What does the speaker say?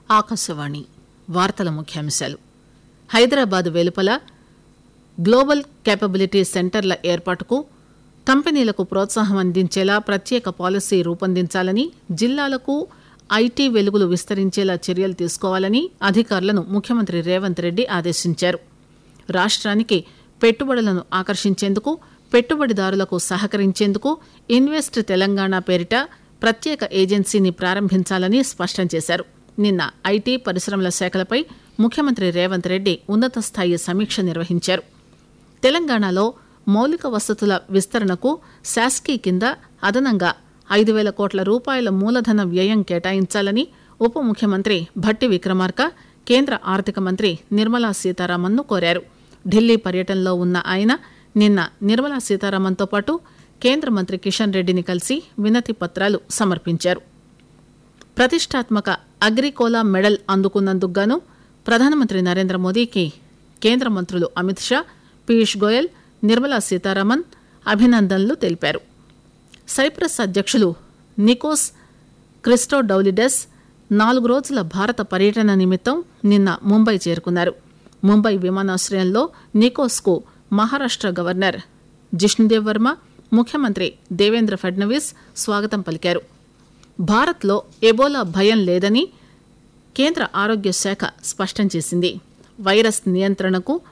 ఆకాశవాణి వార్తల ముఖ్యాంశాలు హైదరాబాద్ వెలుపల గ్లోబల్ కేపబిలిటీ సెంటర్ల ఏర్పాటుకు కంపెనీలకు ప్రోత్సాహం అందించేలా ప్రత్యేక పాలసీ రూపొందించాలని జిల్లాలకు ఐటీ వెలుగులు విస్తరించేలా చర్యలు తీసుకోవాలని అధికారులను ముఖ్యమంత్రి రేవంత్ రెడ్డి ఆదేశించారు రాష్ట్రానికి పెట్టుబడులను ఆకర్షించేందుకు పెట్టుబడిదారులకు సహకరించేందుకు ఇన్వెస్ట్ తెలంగాణ పేరిట ప్రత్యేక ఏజెన్సీని ప్రారంభించాలని స్పష్టం చేశారు నిన్న ఐటీ పరిశ్రమల శాఖలపై ముఖ్యమంత్రి రేవంత్ రెడ్డి ఉన్నత స్థాయి సమీక్ష నిర్వహించారు తెలంగాణలో మౌలిక వసతుల విస్తరణకు శాస్కీ కింద అదనంగా ఐదు వేల కోట్ల రూపాయల మూలధన వ్యయం కేటాయించాలని ఉప ముఖ్యమంత్రి భట్టి విక్రమార్క కేంద్ర ఆర్థిక మంత్రి నిర్మలా సీతారామన్ను కోరారు ఢిల్లీ పర్యటనలో ఉన్న ఆయన నిన్న నిర్మలా సీతారామన్తో పాటు కేంద్ర మంత్రి కిషన్ రెడ్డిని కలిసి వినతి పత్రాలు సమర్పించారు ప్రతిష్టాత్మక అగ్రికోలా మెడల్ అందుకున్నందుకు గాను ప్రధానమంత్రి నరేంద్ర మోదీకి కేంద్ర మంత్రులు అమిత్ షా పీయూష్ గోయల్ నిర్మలా సీతారామన్ అభినందనలు తెలిపారు సైప్రస్ అధ్యక్షులు నికోస్ క్రిస్టోడౌలిడెస్ నాలుగు రోజుల భారత పర్యటన నిమిత్తం నిన్న ముంబై చేరుకున్నారు ముంబై విమానాశ్రయంలో నికోస్కు మహారాష్ట గవర్నర్ జిష్ణుదేవ్ వర్మ ముఖ్యమంత్రి దేవేంద్ర ఫడ్నవీస్ స్వాగతం పలికారు భారత్లో ఎబోలా భయం లేదని కేంద్ర ఆరోగ్య శాఖ స్పష్టం చేసింది వైరస్ నియంత్రణకు